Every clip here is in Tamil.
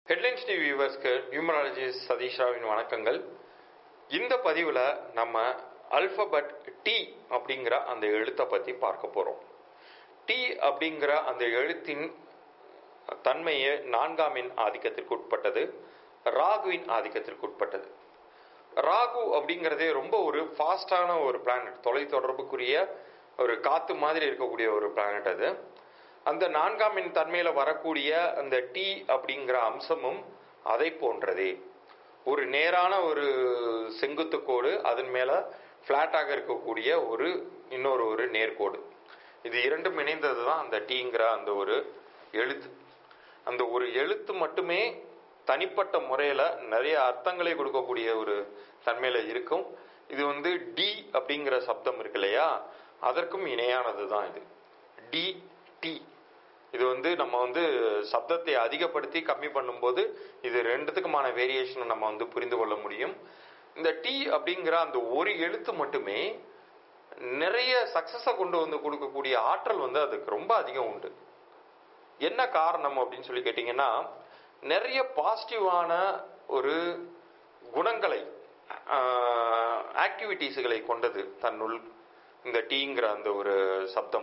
ஹெட்லைன்ஸ் டிவி வியூவர்ஸ்க்கு நியூமராலஜிஸ்ட் சதீஷ் ராவின் வணக்கங்கள் இந்த பதிவில் நம்ம அல்பபெட் டி அப்படிங்கிற அந்த எழுத்தை பற்றி பார்க்க போகிறோம் டி அப்படிங்கிற அந்த எழுத்தின் தன்மையை நான்காமின் ஆதிக்கத்திற்கு உட்பட்டது ராகுவின் ஆதிக்கத்திற்கு உட்பட்டது ராகு அப்படிங்கிறதே ரொம்ப ஒரு ஃபாஸ்டான ஒரு பிளானட் தொலை தொடர்புக்குரிய ஒரு காத்து மாதிரி இருக்கக்கூடிய ஒரு பிளானட் அது அந்த நான்காமின் தன்மையில வரக்கூடிய அந்த டி அப்படிங்கிற அம்சமும் அதை போன்றதே ஒரு நேரான ஒரு செங்குத்து கோடு அதன் மேல பிளாட்டாக இருக்கக்கூடிய ஒரு இன்னொரு ஒரு நேர்கோடு இது இரண்டும் இணைந்தது தான் அந்த டீங்கிற அந்த ஒரு எழுத்து அந்த ஒரு எழுத்து மட்டுமே தனிப்பட்ட முறையில் நிறைய அர்த்தங்களை கொடுக்கக்கூடிய ஒரு தன்மையில் இருக்கும் இது வந்து டி அப்படிங்கிற சப்தம் இருக்கு இல்லையா அதற்கும் இணையானது தான் இது டி டி இது வந்து நம்ம வந்து சப்தத்தை அதிகப்படுத்தி கம்மி பண்ணும்போது இது ரெண்டுத்துக்குமான வேரியேஷனை நம்ம வந்து புரிந்து கொள்ள முடியும் இந்த டி அப்படிங்கிற அந்த ஒரு எழுத்து மட்டுமே நிறைய சக்சஸை கொண்டு வந்து கொடுக்கக்கூடிய ஆற்றல் வந்து அதுக்கு ரொம்ப அதிகம் உண்டு என்ன காரணம் அப்படின்னு சொல்லி கேட்டிங்கன்னா நிறைய பாசிட்டிவான ஒரு குணங்களை ஆக்டிவிட்டீஸுகளை கொண்டது தன்னுள் இந்த டீங்கிற அந்த ஒரு சப்தம்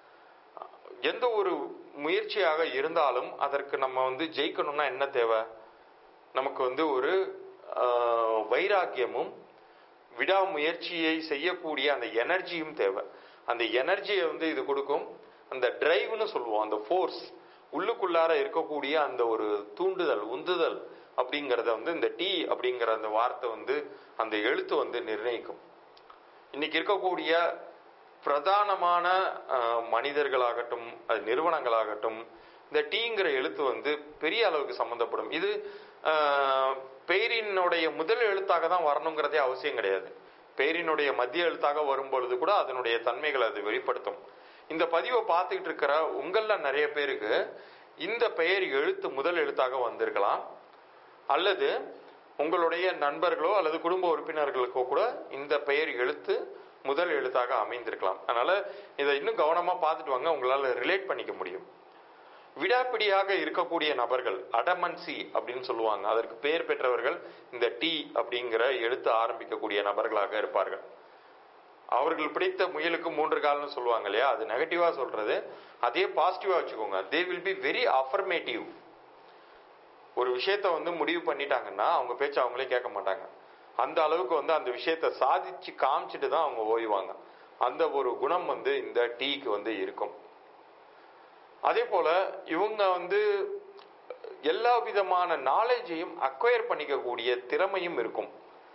எந்த ஒரு முயற்சியாக இருந்தாலும் அதற்கு நம்ம வந்து ஜெயிக்கணும்னா என்ன தேவை நமக்கு வந்து ஒரு வைராக்கியமும் விடாமுயற்சியை செய்யக்கூடிய அந்த எனர்ஜியும் தேவை அந்த எனர்ஜியை வந்து இது கொடுக்கும் அந்த டிரைவ்னு சொல்லுவோம் அந்த ஃபோர்ஸ் உள்ளுக்குள்ளார இருக்கக்கூடிய அந்த ஒரு தூண்டுதல் உந்துதல் அப்படிங்கிறத வந்து இந்த டி அப்படிங்கிற அந்த வார்த்தை வந்து அந்த எழுத்து வந்து நிர்ணயிக்கும் இன்னைக்கு இருக்கக்கூடிய பிரதானமான மனிதர்களாகட்டும் அது நிறுவனங்களாகட்டும் இந்த டீங்கிற எழுத்து வந்து பெரிய அளவுக்கு சம்மந்தப்படும் இது பெயரினுடைய முதல் எழுத்தாக தான் வரணுங்கிறதே அவசியம் கிடையாது பெயரினுடைய மத்திய எழுத்தாக வரும் பொழுது கூட அதனுடைய தன்மைகளை அது வெளிப்படுத்தும் இந்த பதிவை பார்த்துக்கிட்டு இருக்கிற உங்களில் நிறைய பேருக்கு இந்த பெயர் எழுத்து முதல் எழுத்தாக வந்திருக்கலாம் அல்லது உங்களுடைய நண்பர்களோ அல்லது குடும்ப உறுப்பினர்களுக்கோ கூட இந்த பெயர் எழுத்து முதல் எழுத்தாக அமைந்திருக்கலாம் அதனால இதை இன்னும் கவனமா பார்த்துட்டு வாங்க உங்களால ரிலேட் பண்ணிக்க முடியும் விடாப்பிடியாக இருக்கக்கூடிய நபர்கள் அடமன்சி அப்படின்னு சொல்லுவாங்க அதற்கு பெயர் பெற்றவர்கள் இந்த டி அப்படிங்கிற எழுத்து ஆரம்பிக்கக்கூடிய நபர்களாக இருப்பார்கள் அவர்கள் பிடித்த முயலுக்கு மூன்று கால்னு சொல்லுவாங்க இல்லையா அது நெகட்டிவா சொல்றது அதே பாசிட்டிவா வச்சுக்கோங்க they will be very affirmative ஒரு விஷயத்த வந்து முடிவு பண்ணிட்டாங்கன்னா அவங்க பேச்சு அவங்களே கேட்க மாட்டாங்க அந்த அளவுக்கு வந்து அந்த விஷயத்த சாதிச்சு காமிச்சிட்டு தான் அவங்க ஓய்வாங்க அந்த ஒரு குணம் வந்து இந்த டீக்கு வந்து இருக்கும் அதே போல இவங்க வந்து எல்லா விதமான நாலேஜையும் அக்வயர் பண்ணிக்கக்கூடிய திறமையும் இருக்கும்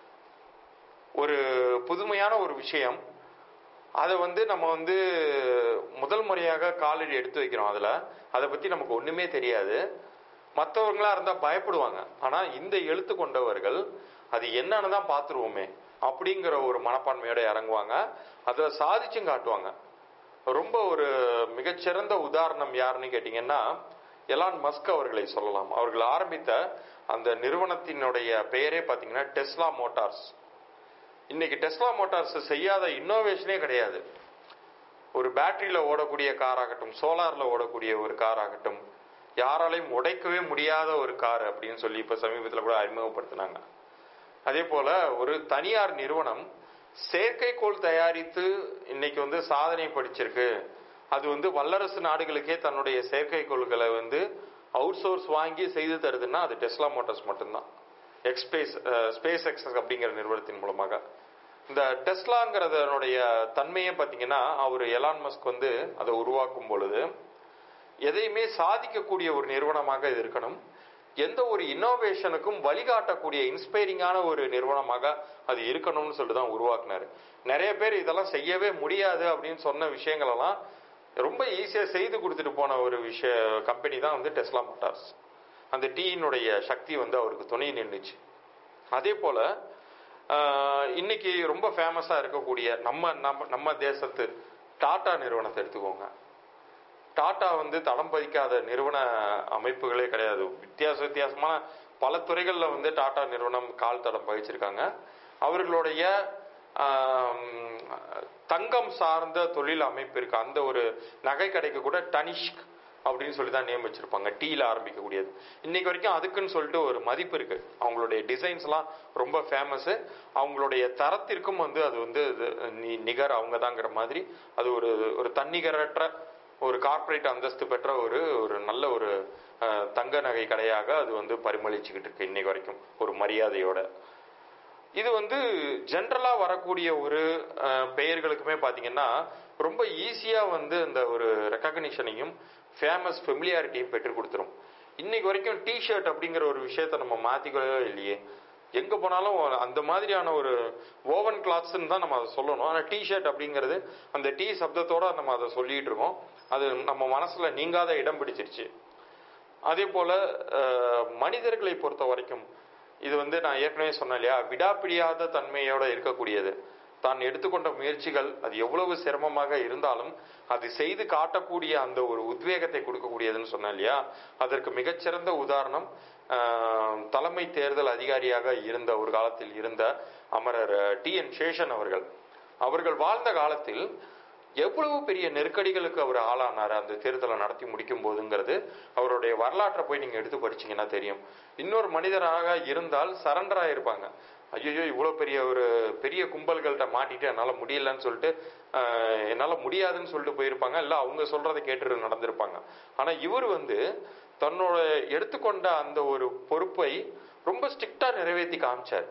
ஒரு புதுமையான ஒரு விஷயம் அதை வந்து நம்ம வந்து முதல் முறையாக காலடி எடுத்து வைக்கிறோம் அதில் அதை பற்றி நமக்கு ஒன்றுமே தெரியாது மற்றவங்களா இருந்தால் பயப்படுவாங்க ஆனால் இந்த எழுத்து கொண்டவர்கள் அது என்னன்னு தான் பார்த்துருவோமே அப்படிங்கிற ஒரு மனப்பான்மையோட இறங்குவாங்க அதில் சாதிச்சும் காட்டுவாங்க ரொம்ப ஒரு மிகச்சிறந்த உதாரணம் யாருன்னு கேட்டிங்கன்னா எலான் மஸ்க் அவர்களை சொல்லலாம் அவர்கள் ஆரம்பித்த அந்த நிறுவனத்தினுடைய பெயரே பார்த்தீங்கன்னா டெஸ்லா மோட்டார்ஸ் இன்னைக்கு டெஸ்லா மோட்டார்ஸ் செய்யாத இன்னோவேஷனே கிடையாது ஒரு பேட்டரியில ஓடக்கூடிய கார் ஆகட்டும் சோலார்ல ஓடக்கூடிய ஒரு கார் ஆகட்டும் யாராலையும் உடைக்கவே முடியாத ஒரு கார் அப்படின்னு சொல்லி இப்ப சமீபத்தில் கூட அறிமுகப்படுத்தினாங்க அதே போல ஒரு தனியார் நிறுவனம் செயற்கைக்கோள் தயாரித்து இன்னைக்கு வந்து சாதனை படிச்சிருக்கு அது வந்து வல்லரசு நாடுகளுக்கே தன்னுடைய செயற்கைக்கோள்களை வந்து அவுட் சோர்ஸ் வாங்கி செய்து தருதுன்னா அது டெஸ்லா மோட்டார்ஸ் மட்டும்தான் எக்ஸ்பேஸ் ஸ்பேஸ் எக்ஸ் அப்படிங்கிற நிறுவனத்தின் மூலமாக இந்த டெஸ்லாங்கிறதனுடைய தன்மையை பார்த்தீங்கன்னா அவர் எலான் மஸ்க் வந்து அதை உருவாக்கும் பொழுது எதையுமே சாதிக்கக்கூடிய ஒரு நிறுவனமாக இது இருக்கணும் எந்த ஒரு இன்னோவேஷனுக்கும் வழிகாட்டக்கூடிய இன்ஸ்பைரிங்கான ஒரு நிறுவனமாக அது இருக்கணும்னு சொல்லிட்டு தான் உருவாக்குனாரு நிறைய பேர் இதெல்லாம் செய்யவே முடியாது அப்படின்னு சொன்ன விஷயங்கள் எல்லாம் ரொம்ப ஈஸியா செய்து கொடுத்துட்டு போன ஒரு விஷய கம்பெனி தான் வந்து டெஸ்லா மோட்டார்ஸ் அந்த டீயினுடைய சக்தி வந்து அவருக்கு துணை நின்றுச்சு அதே போல இன்னைக்கு ரொம்ப ஃபேமஸா இருக்கக்கூடிய நம்ம நம்ம நம்ம தேசத்து டாடா நிறுவனத்தை எடுத்துக்கோங்க டாடா வந்து தடம் பதிக்காத நிறுவன அமைப்புகளே கிடையாது வித்தியாச வித்தியாசமான பல துறைகளில் வந்து டாடா நிறுவனம் கால் தடம் பதிச்சிருக்காங்க அவர்களுடைய தங்கம் சார்ந்த தொழில் அமைப்பு இருக்கு அந்த ஒரு நகை கடைக்கு கூட டனிஷ்க் அப்படின்னு சொல்லி தான் நேம் வச்சிருப்பாங்க டீல ஆரம்பிக்கக்கூடியது இன்னைக்கு வரைக்கும் அதுக்குன்னு சொல்லிட்டு ஒரு மதிப்பு இருக்கு அவங்களுடைய டிசைன்ஸ்லாம் ரொம்ப ஃபேமஸ் அவங்களுடைய தரத்திற்கும் வந்து அது வந்து இது நி- நிகர் அவங்க தாங்கிற மாதிரி அது ஒரு ஒரு தன்னிகரற்ற ஒரு கார்ப்பரேட் அந்தஸ்து பெற்ற ஒரு ஒரு நல்ல ஒரு அஹ், தங்க நகை கடையாக அது வந்து பரிமளிச்சுக்கிட்டு இருக்கு இன்னைக்கு வரைக்கும் ஒரு மரியாதையோட இது வந்து ஜென்ரலா வரக்கூடிய ஒரு அஹ், பெயர்களுக்குமே பாத்தீங்கன்னா ரொம்ப ஈஸியா வந்து இந்த ஒரு ரெக்கக்னிஷனையும் ஃபேமஸ் ஃபெமிலியாரிட்டியும் பெற்றுக் கொடுத்துரும் இன்னைக்கு வரைக்கும் டிஷர்ட் அப்படிங்கிற ஒரு விஷயத்த நம்ம மாத்திக்கவே இல்லையே எங்க போனாலும் அந்த மாதிரியான ஒரு ஓவன் கிளாத்ஸ்ன்னு தான் நம்ம அதை சொல்லணும் ஆனா டிஷர்ட் அப்படிங்கிறது அந்த டீ சப்தத்தோட நம்ம அதை சொல்லிட்டு இருக்கோம் அது நம்ம மனசுல நீங்காத இடம் பிடிச்சிருச்சு அதே போல அஹ், மனிதர்களை பொறுத்த வரைக்கும் இது வந்து நான் ஏற்கனவே சொன்னேன் இல்லையா விடாப்பிடியாத தன்மையோட இருக்கக்கூடியது தான் எடுத்துக்கொண்ட முயற்சிகள் அது எவ்வளவு சிரமமாக இருந்தாலும் அது செய்து காட்டக்கூடிய அந்த ஒரு உத்வேகத்தை கொடுக்கக்கூடியதுன்னு சொன்னேன் இல்லையா அதற்கு மிகச்சிறந்த உதாரணம் அஹ், தலைமை தேர்தல் அதிகாரியாக இருந்த ஒரு காலத்தில் இருந்த அமரர் டி என் சேஷன் அவர்கள் அவர்கள் வாழ்ந்த காலத்தில் எவ்வளவு பெரிய நெருக்கடிகளுக்கு அவர் ஆளானார் அந்த தேர்தலை நடத்தி முடிக்கும் போதுங்கிறது அவருடைய வரலாற்றை போய் நீங்க எடுத்து படிச்சீங்கன்னா தெரியும் இன்னொரு மனிதராக இருந்தால் சரண்டரா இருப்பாங்க ஐயோ இவ்வளவு பெரிய ஒரு பெரிய கும்பல்கள்ட்ட மாட்டிட்டு என்னால முடியலன்னு சொல்லிட்டு ஆஹ், என்னால முடியாதுன்னு சொல்லிட்டு போயிருப்பாங்க இல்ல அவங்க சொல்றதை கேட்டு நடந்திருப்பாங்க ஆனா இவர் வந்து தன்னோட எடுத்துக்கொண்ட அந்த ஒரு பொறுப்பை ரொம்ப ஸ்ட்ரிக்டா நிறைவேற்றி காமிச்சார்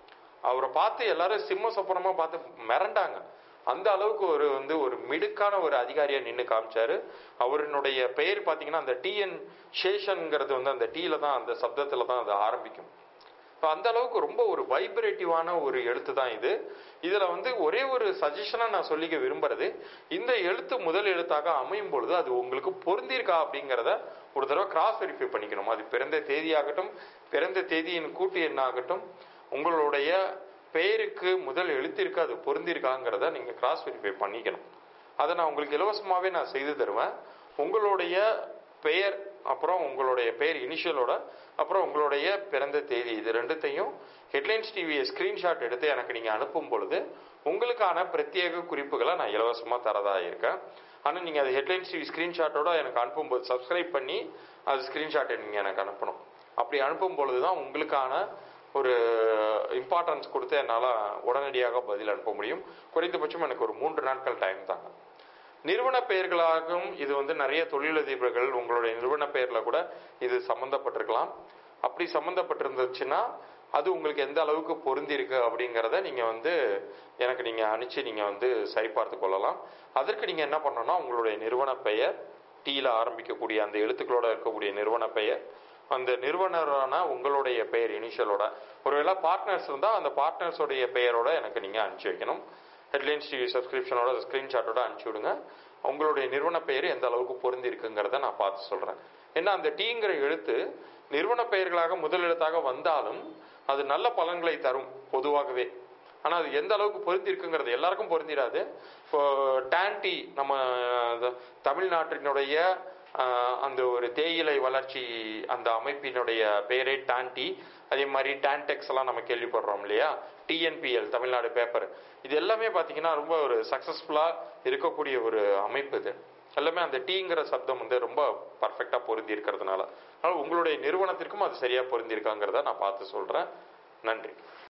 அவரை பார்த்து எல்லாரும் சிம்ம சொப்பனமா பார்த்து மிரண்டாங்க அந்த அளவுக்கு ஒரு வந்து ஒரு மிடுக்கான ஒரு அதிகாரியா நின்று காமிச்சாரு அவருடைய பெயர் பாத்தீங்கன்னா அந்த டிஎன் சேஷன்ங்கிறது வந்து அந்த டீல தான் அந்த சப்தத்துல தான் அது ஆரம்பிக்கும் இப்போ அந்த அளவுக்கு ரொம்ப ஒரு வைப்ரேட்டிவான ஒரு எழுத்து தான் இது இதுல வந்து ஒரே ஒரு சஜஷனா நான் சொல்லிக்க விரும்புறது இந்த எழுத்து முதல் எழுத்தாக அமையும் பொழுது அது உங்களுக்கு பொருந்திருக்கா அப்படிங்கிறத ஒரு தடவை கிராஸ் வெரிஃபை பண்ணிக்கணும் அது பிறந்த தேதியாகட்டும் பிறந்த தேதியின் கூட்டு எண்ணாகட்டும் உங்களுடைய பெயருக்கு முதல் எழுத்திற்கு அது பொருந்திருக்காங்கிறத நீங்க கிராஸ் வெரிஃபை பண்ணிக்கணும் அதை நான் உங்களுக்கு இலவசமாவே நான் செய்து தருவேன் உங்களுடைய பெயர் அப்புறம் உங்களுடைய பெயர் இனிஷியலோட அப்புறம் உங்களுடைய பிறந்த தேதி இது ரெண்டுத்தையும் ஹெட்லைன்ஸ் டிவியை ஸ்கிரீன்ஷாட் எடுத்து எனக்கு நீங்க அனுப்பும் பொழுது உங்களுக்கான பிரத்யேக குறிப்புகளை நான் இலவசமா தரதா இருக்கேன் ஆனா நீங்க அது ஹெட்லைன்ஸ் டிவி ஸ்கிரீன்ஷாட்டோட எனக்கு அனுப்பும்போது சப்ஸ்கிரைப் பண்ணி அது ஸ்கிரீன்ஷாட்டை நீங்க எனக்கு அனுப்பணும் அப்படி அனுப்பும் பொழுதுதான் உங்களுக்கான ஒரு இம்பார்ட்டன்ஸ் கொடுத்து என்னால் உடனடியாக பதில் அனுப்ப முடியும் குறைந்தபட்சம் எனக்கு ஒரு மூன்று நாட்கள் டைம் தாங்க நிறுவன பெயர்களாகவும் இது வந்து நிறைய தொழிலதிபர்கள் உங்களுடைய நிறுவன பெயர்ல கூட இது சம்பந்தப்பட்டிருக்கலாம் அப்படி சம்பந்தப்பட்டிருந்துச்சுன்னா அது உங்களுக்கு எந்த அளவுக்கு பொருந்தி இருக்கு அப்படிங்கிறத நீங்க வந்து எனக்கு நீங்க அனுப்பிச்சு நீங்க வந்து சரிபார்த்து கொள்ளலாம் அதற்கு நீங்க என்ன பண்ணணும்னா உங்களுடைய நிறுவன பெயர் டீல ஆரம்பிக்கக்கூடிய அந்த எழுத்துக்களோட இருக்கக்கூடிய நிறுவன பெயர் அந்த நிறுவனரான உங்களுடைய பெயர் இனிஷியலோட ஒருவேளை பார்ட்னர்ஸ் இருந்தால் அந்த பார்ட்னர்ஸோடைய பெயரோட எனக்கு நீங்கள் அனுப்பிச்சி வைக்கணும் ஹெட்லைன்ஸ் டிவி சப்ஸ்கிரிப்ஷனோட ஸ்க்ரீன்ஷாட்டோட அனுப்பிச்சி விடுங்க உங்களுடைய நிறுவன பெயர் எந்த அளவுக்கு பொருந்தி இருக்குங்கிறத நான் பார்த்து சொல்கிறேன் ஏன்னா அந்த டீங்கிற எழுத்து நிறுவன பெயர்களாக முதல் எழுத்தாக வந்தாலும் அது நல்ல பலன்களை தரும் பொதுவாகவே ஆனால் அது எந்த அளவுக்கு பொருந்தி இருக்குங்கிறது எல்லாருக்கும் பொருந்திடாது இப்போ டான்டி நம்ம அஹ், தமிழ்நாட்டினுடைய ஆஹ் அந்த ஒரு தேயிலை வளர்ச்சி அந்த அமைப்பினுடைய பெயரே டான்டி அதே மாதிரி டான்டெக்ஸ் எல்லாம் நம்ம கேள்விப்படுறோம் இல்லையா டிஎன்பிஎல் தமிழ்நாடு பேப்பர் இது எல்லாமே பார்த்தீங்கன்னா ரொம்ப ஒரு சக்ஸஸ்ஃபுல்லாக இருக்கக்கூடிய ஒரு அமைப்பு இது எல்லாமே அந்த டீங்கிற சப்தம் வந்து ரொம்ப பர்ஃபெக்டாக பொருந்தி இருக்கிறதுனால அதனால உங்களுடைய நிறுவனத்திற்கும் அது சரியாக பொருந்தி இருக்காங்கிறத நான் பார்த்து சொல்கிறேன் நன்றி